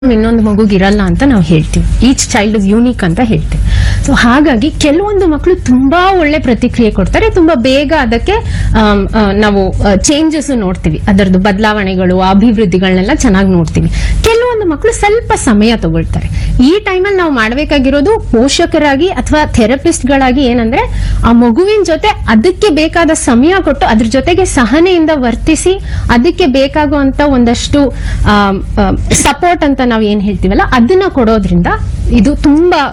ಇನ್ನೊಂದು ಮಗುಗಿರಲ್ಲ ಅಂತ ನಾವು ಹೇಳ್ತೀವಿ ಈಚ್ ಚೈಲ್ಡ್ ಇಸ್ ಯೂನಿಕ್ ಅಂತ ಹೇಳ್ತೀವಿ ಸೊ ಹಾಗಾಗಿ ಕೆಲವೊಂದು ಮಕ್ಕಳು ತುಂಬಾ ಒಳ್ಳೆ ಪ್ರತಿಕ್ರಿಯೆ ಕೊಡ್ತಾರೆ ತುಂಬಾ ಬೇಗ ಅದಕ್ಕೆ ಆಮ್, ಆ, ನಾವು ಚೇಂಜಸ್ ನೋಡ್ತೀವಿ ಅದರದ್ದು ಬದಲಾವಣೆಗಳು ಅಭಿವೃದ್ಧಿಗಳನ್ನೆಲ್ಲ ಚೆನ್ನಾಗಿ ನೋಡ್ತೀವಿ ಕೆಲವೊಂದು ಮಕ್ಕಳು ಸ್ವಲ್ಪ ಸಮಯ ತಗೊಳ್ತಾರೆ ಈ ಟೈಮಲ್ಲಿ ನಾವು ಮಾಡಬೇಕಾಗಿರೋದು ಪೋಷಕರಾಗಿ ಅಥವಾ ಥೆರಪಿಸ್ಟ್ಗಳಾಗಿ ಏನಂದ್ರೆ ಆ ಮಗುವಿನ ಜೊತೆ ಅದಕ್ಕೆ ಬೇಕಾದ ಸಮಯ ಕೊಟ್ಟು ಅದ್ರ ಜೊತೆಗೆ ಸಹನೆಯಿಂದ ವರ್ತಿಸಿ ಅದಕ್ಕೆ ಬೇಕಾಗುವಂತ ಒಂದಷ್ಟು ಸಪೋರ್ಟ್ ಅಂತ ನಾವು ಏನ್ ಹೇಳ್ತೀವಲ್ಲ ಅದನ್ನ ಕೊಡೋದ್ರಿಂದ ಇದು ತುಂಬಾ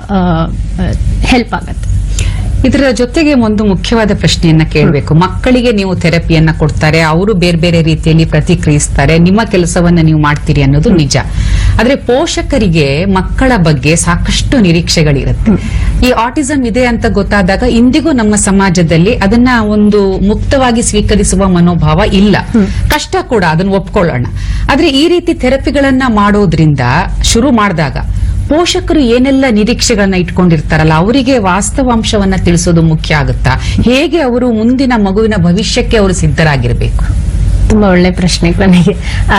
ಹೆಲ್ಪ್ ಆಗತ್ತೆ ಇದರ ಜೊತೆಗೆ ಒಂದು ಮುಖ್ಯವಾದ ಪ್ರಶ್ನೆಯನ್ನ ಕೇಳಬೇಕು ಮಕ್ಕಳಿಗೆ ನೀವು ಥೆರಪಿಯನ್ನ ಕೊಡ್ತಾರೆ ಅವರು ಬೇರೆ ಬೇರೆ ರೀತಿಯಲ್ಲಿ ಪ್ರತಿಕ್ರಿಯಿಸ್ತಾರೆ ನಿಮ್ಮ ಕೆಲಸವನ್ನ ನೀವು ಮಾಡ್ತೀರಿ ಅನ್ನೋದು ನಿಜ ಆದ್ರೆ ಪೋಷಕರಿಗೆ ಮಕ್ಕಳ ಬಗ್ಗೆ ಸಾಕಷ್ಟು ನಿರೀಕ್ಷೆಗಳಿರುತ್ತೆ ಈ ಆಟಿಸಂ ಇದೆ ಅಂತ ಗೊತ್ತಾದಾಗ ಇಂದಿಗೂ ನಮ್ಮ ಸಮಾಜದಲ್ಲಿ ಅದನ್ನ ಒಂದು ಮುಕ್ತವಾಗಿ ಸ್ವೀಕರಿಸುವ ಮನೋಭಾವ ಇಲ್ಲ ಕಷ್ಟ ಕೂಡ ಅದನ್ನ ಒಪ್ಕೊಳ್ಳೋಣ ಆದ್ರೆ ಈ ರೀತಿ ಥೆರಪಿಗಳನ್ನ ಮಾಡೋದ್ರಿಂದ ಶುರು ಮಾಡಿದಾಗ ಪೋಷಕರು ಏನೆಲ್ಲ ನಿರೀಕ್ಷೆಗಳನ್ನ ಇಟ್ಕೊಂಡಿರ್ತಾರಲ್ಲ ಅವರಿಗೆ ವಾಸ್ತವಾಂಶವನ್ನ ತಿಳಿಸೋದು ಮುಖ್ಯ ಆಗುತ್ತಾ ಹೇಗೆ ಅವರು ಮುಂದಿನ ಮಗುವಿನ ಭವಿಷ್ಯಕ್ಕೆ ಅವರು ಸಿದ್ಧರಾಗಿರ್ಬೇಕು ತುಂಬಾ ಒಳ್ಳೆ ಪ್ರಶ್ನೆ ನನಗೆ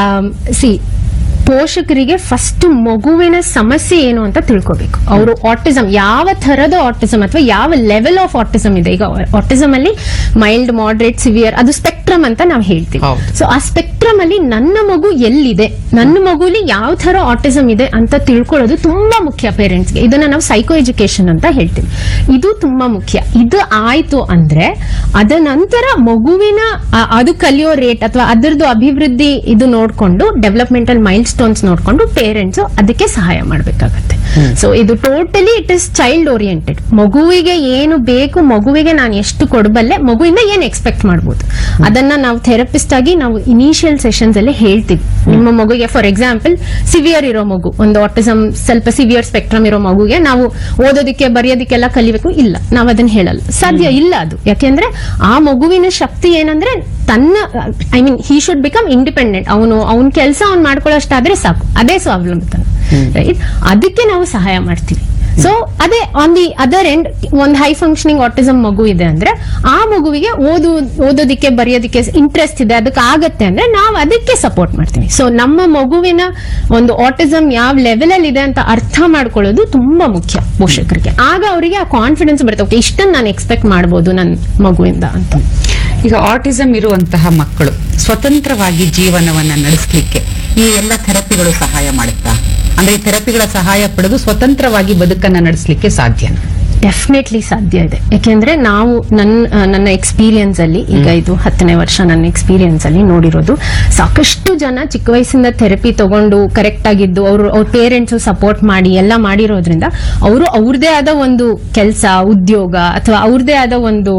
ಸಿ ಪೋಷಕರಿಗೆ ಫಸ್ಟ್ ಮಗುವಿನ ಸಮಸ್ಯೆ ಏನು ಅಂತ ತಿಳ್ಕೋಬೇಕು ಅವರು ಆಟಿಸಮ್ ಯಾವ ಥರದ ಆಟಿಸಮ್ ಅಥವಾ ಯಾವ ಲೆವೆಲ್ ಆಫ್ ಆಟಿಸಮ್ ಇದೆ ಈಗ ಆಟಿಸಮ್ ಅಲ್ಲಿ ಮೈಲ್ಡ್ ಮಾಡ್ರೇಟ್ ಸಿವಿಯರ್ ಅದು ಸ್ಪೆಕ್ಟ್ರಮ್ ಅಂತ ನಾವು ಹೇಳ್ತೀವಿ ಹೌದು. ಸೊ ಆ ಸ್ಪೆಕ್ಟ್ರಮ್ ಅಲ್ಲಿ ನನ್ನ ಮಗು ಎಲ್ಲಿದೆ ನನ್ನ ಮಗುಲಿ ಯಾವ ತರ ಆಟಿಸಮ್ ಇದೆ ಅಂತ ತಿಳ್ಕೊಳ್ಳೋದು ತುಂಬಾ ಮುಖ್ಯ ಪೇರೆಂಟ್ಸ್ಗೆ ಇದನ್ನ ನಾವು ಸೈಕೋ ಎಜುಕೇಶನ್ ಅಂತ ಹೇಳ್ತೀವಿ ಇದು ತುಂಬಾ ಮುಖ್ಯ ಇದು ಆಯ್ತು ಅಂದ್ರೆ ಅದ ನಂತರ ಮಗುವಿನ ಆ, ಅದು ಕಲಿಯೋ ರೇಟ್ ಅಥವಾ ಅದರದ್ದು ಅಭಿವೃದ್ಧಿ ಇದು ನೋಡ್ಕೊಂಡು ಡೆವಲಪ್ಮೆಂಟಲ್ ಮೈಲ್ ಸ್ಟೋನ್ಸ್ ನೋಡ್ಕೊಂಡು ಪೇರೆಂಟ್ಸ್ ಅದಕ್ಕೆ ಸಹಾಯ ಮಾಡಬೇಕಾಗತ್ತೆ ಸೊ ಇದು totally it is child oriented ಮಗುವಿಗೆ ಏನು ಬೇಕು ಮಗುವಿಗೆ ನಾನು ಎಷ್ಟು ಕೊಡಬಲ್ಲೆ ಮಗುವಿಂದ ಏನ್ ಎಕ್ಸ್ಪೆಕ್ಟ್ ಮಾಡ್ಬೋದು ಅದನ್ನ ನಾವು ಥೆರಪಿಸ್ಟ್ ಆಗಿ ನಾವು ಇನಿಷಿಯಲ್ ಸೆಷನ್ಸ್ ಅಲ್ಲಿ ಹೇಳ್ತೀವಿ ನಿಮ್ಮ ಮಗುಗೆ ಫಾರ್ ಎಕ್ಸಾಂಪಲ್ ಸಿವಿಯರ್ ಇರೋ ಮಗು ಒಂದು ಆಟಿಸಮ್ ಸ್ವಲ್ಪ ಸಿವಿಯರ್ ಸ್ಪೆಕ್ಟ್ರಮ್ ಇರೋ ಮಗುಗೆ ನಾವು ಓದೋದಕ್ಕೆ ಬರೆಯೋದಕ್ಕೆಲ್ಲ ಕಲಿಬೇಕು ಇಲ್ಲ ನಾವು ಅದನ್ನ ಹೇಳಲ್ಲ ಸಾಧ್ಯ ಇಲ್ಲ ಅದು ಯಾಕೆಂದ್ರೆ ಆ ಮಗುವಿನ ಶಕ್ತಿ ಏನಂದ್ರೆ ತನ್ನ I mean he should become independent ಅವನು ಅವನ ಕೆಲಸ ಅವ್ನು ಮಾಡ್ಕೊಳ್ಳೋಷ್ಟಾದ್ರೆ ಸಾಕು ಅದೇ ಸ್ವಾವಲಂಬಿತನ ರೈಟ್ ಅದಕ್ಕೆ ನಾವು ಸಹಾಯ ಮಾಡ್ತೀವಿ ಸೊ ಅದೇ ಆನ್ ದಿ ಅದರ್ ಎಂಡ್ ಒಂದು ಹೈ ಫಂಕ್ಷನಿಂಗ್ ಆಟಿಸಮ್ ಮಗು ಇದೆ ಅಂದ್ರೆ ಆ ಮಗುವಿಗೆ ಓದು ಓದೋದಿಕ್ಕೆ ಬರೆಯೋದಿಕ್ಕೆ ಇಂಟ್ರೆಸ್ಟ್ ಇದೆ ಅದಕ್ಕೆ ಆಗತ್ತೆ ಅಂದ್ರೆ ನಾವು ಅದಕ್ಕೆ ಸಪೋರ್ಟ್ ಮಾಡ್ತೀವಿ ಸೊ ನಮ್ಮ ಮಗುವಿನ ಒಂದು ಆಟಿಸಮ್ ಯಾವ ಲೆವೆಲ್ ಅಲ್ಲಿ ಇದೆ ಅಂತ ಅರ್ಥ ಮಾಡ್ಕೊಳ್ಳೋದು ತುಂಬಾ ಮುಖ್ಯ ಪೋಷಕರಿಗೆ ಆಗ ಅವರಿಗೆ ಆ ಕಾನ್ಫಿಡೆನ್ಸ್ ಬರುತ್ತೆ ಓಕೆ ಇಷ್ಟನ್ನು ನಾನು ಎಕ್ಸ್ಪೆಕ್ಟ್ ಮಾಡ್ಬೋದು ನನ್ನ ಮಗುವಿಂದ ಅಂತ ಈಗ ಆಟಿಸಂ ಇರುವಂತಹ ಮಕ್ಕಳು ಸ್ವತಂತ್ರವಾಗಿ ಜೀವನವನ್ನ ನಡೆಸಲಿಕ್ಕೆ ಈ ಎಲ್ಲ ಥೆರಪಿಗಳು ಸಹಾಯ ಮಾಡುತ್ತಾ ಅಂದ್ರೆ ಈ ಥೆರಪಿಗಳ ಸಹಾಯ ಪಡೆದು ಸ್ವತಂತ್ರವಾಗಿ ಬದುಕನ್ನ ನಡೆಸಲಿಕ್ಕೆ ಸಾಧ್ಯನಾ ಡೆಫಿನೆಟ್ಲಿ ಸಾಧ್ಯ ಇದೆ ಯಾಕೆಂದ್ರೆ ನಾವು ನನ್ನ ಆ, ನನ್ನ ಎಕ್ಸ್ಪೀರಿಯನ್ಸ್ ಅಲ್ಲಿ ಈಗ ಇದು ಹತ್ತನೇ ವರ್ಷ ನನ್ನ ಎಕ್ಸ್ಪೀರಿಯನ್ಸ್ ಅಲ್ಲಿ ನೋಡಿರೋದು ಸಾಕಷ್ಟು ಜನ ಚಿಕ್ಕ ವಯಸ್ಸಿಂದ ಥೆರಪಿ ತಗೊಂಡು ಕರೆಕ್ಟ್ ಆಗಿದ್ದು ಅವರು ಅವ್ರ ಪೇರೆಂಟ್ಸ್ ಸಪೋರ್ಟ್ ಮಾಡಿ ಎಲ್ಲ ಮಾಡಿರೋದ್ರಿಂದ ಅವರು ಅವ್ರದೇ ಆದ ಒಂದು ಕೆಲಸ ಉದ್ಯೋಗ ಅಥವಾ ಅವ್ರದೇ ಆದ ಒಂದು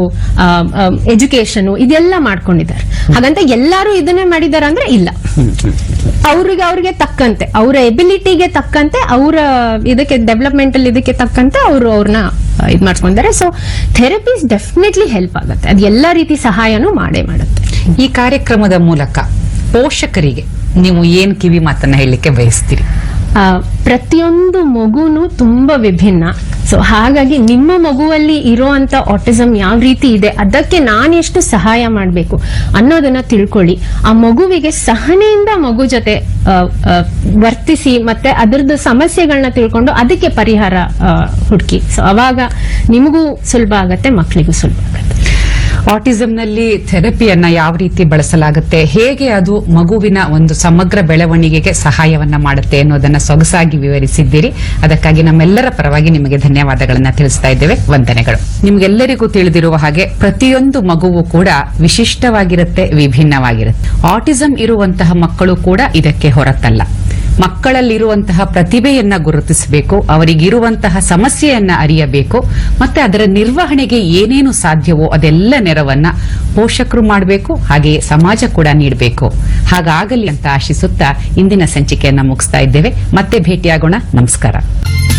ಎಜುಕೇಶನ್ ಇದೆಲ್ಲ ಮಾಡ್ಕೊಂಡಿದ್ದಾರೆ ಹಾಗಂತ ಎಲ್ಲರೂ ಇದನ್ನೇ ಮಾಡಿದಾರ ಅಂದ್ರೆ ಇಲ್ಲ ಅವ್ರಿಗೆ ಅವ್ರಿಗೆ ತಕ್ಕಂತೆ ಅವರ ಎಬಿಲಿಟಿಗೆ ತಕ್ಕಂತೆ ಅವರ ಇದಕ್ಕೆ ಡೆವಲಪ್ಮೆಂಟಲ್ ಇದಕ್ಕೆ ತಕ್ಕಂತೆ ಅವರು ಅವ್ರನ್ನ ಇದು ಮಾಡ್ಕೊಂಡಿದ್ದಾರೆ ಸೊ ಥೆರಪೀಸ್ ಡೆಫಿನೆಟ್ಲಿ ಹೆಲ್ಪ್ ಆಗುತ್ತೆ ಅದು ಎಲ್ಲ ರೀತಿ ಸಹಾಯನೂ ಮಾಡೇ ಮಾಡುತ್ತೆ ಈ ಕಾರ್ಯಕ್ರಮದ ಮೂಲಕ ಪೋಷಕರಿಗೆ ನೀವು ಏನ್ ಕಿವಿ ಮಾತನ್ನ ಹೇಳಲಿಕ್ಕೆ ಬಯಸ್ತೀರಿ ಆ, ಪ್ರತಿಯೊಂದು ಮಗುನು ತುಂಬಾ ವಿಭಿನ್ನ ಸೊ ಹಾಗಾಗಿ ನಿಮ್ಮ ಮಗುವಲ್ಲಿ ಇರುವಂತ ಆಟಿಸಮ್ ಯಾವ ರೀತಿ ಇದೆ ಅದಕ್ಕೆ ನಾನೆಷ್ಟು ಸಹಾಯ ಮಾಡಬೇಕು ಅನ್ನೋದನ್ನ ತಿಳ್ಕೊಳ್ಳಿ ಆ ಮಗುವಿಗೆ ಸಹನೆಯಿಂದ ಮಗು ಜೊತೆ ಆ, ಆ, ವರ್ತಿಸಿ ಮತ್ತೆ ಅದರದ್ದು ಸಮಸ್ಯೆಗಳನ್ನ ತಿಳ್ಕೊಂಡು ಅದಕ್ಕೆ ಪರಿಹಾರ ಆ, ಹುಡುಕಿ ಸೊ ಅವಾಗ ನಿಮಗೂ ಸುಲಭ ಆಗತ್ತೆ ಮಕ್ಕಳಿಗೂ ಸುಲಭ ಆಗತ್ತೆ ಆಟಿಸಂನಲ್ಲಿ ಥೆರಪಿಯನ್ನ ಯಾವ ರೀತಿ ಬಳಸಲಾಗುತ್ತೆ ಹೇಗೆ ಅದು ಮಗುವಿನ ಒಂದು ಸಮಗ್ರ ಬೆಳವಣಿಗೆಗೆ ಸಹಾಯವನ್ನ ಮಾಡುತ್ತೆ ಅನ್ನೋದನ್ನ ಸೊಗಸಾಗಿ ವಿವರಿಸಿದ್ದೀರಿ ಅದಕ್ಕಾಗಿ ನಮ್ಮೆಲ್ಲರ ಪರವಾಗಿ ನಿಮಗೆ ಧನ್ಯವಾದಗಳನ್ನ ತಿಳಿಸ್ತಾ ಇದ್ದೇವೆ ವಂದನೆಗಳು ನಿಮ್ಗೆಲ್ಲರಿಗೂ ತಿಳಿದಿರುವ ಹಾಗೆ ಪ್ರತಿಯೊಂದು ಮಗುವು ಕೂಡ ವಿಶಿಷ್ಟವಾಗಿರುತ್ತೆ ವಿಭಿನ್ನವಾಗಿರುತ್ತೆ ಆಟಿಸಂ ಇರುವಂತಹ ಮಕ್ಕಳು ಕೂಡ ಇದಕ್ಕೆ ಹೊರತಲ್ಲ ಮಕ್ಕಳಲ್ಲಿರುವಂತಹ ಪ್ರತಿಭೆಯನ್ನ ಗುರುತಿಸಬೇಕು ಅವರಿಗಿರುವಂತಹ ಸಮಸ್ಯೆಯನ್ನ ಅರಿಯಬೇಕು ಮತ್ತೆ ಅದರ ನಿರ್ವಹಣೆಗೆ ಏನೇನು ಸಾಧ್ಯವೋ ಅದೆಲ್ಲ ನೆರವನ್ನ ಪೋಷಕರು ಮಾಡಬೇಕು ಹಾಗೆಯೇ ಸಮಾಜ ಕೂಡ ನೀಡಬೇಕು ಹಾಗಾಗಲಿ ಅಂತ ಆಶಿಸುತ್ತಾ ಇಂದಿನ ಸಂಚಿಕೆಯನ್ನ ಮುಗಿಸ್ತಾ ಇದ್ದೇವೆ ಮತ್ತೆ ಭೇಟಿಯಾಗೋಣ ನಮಸ್ಕಾರ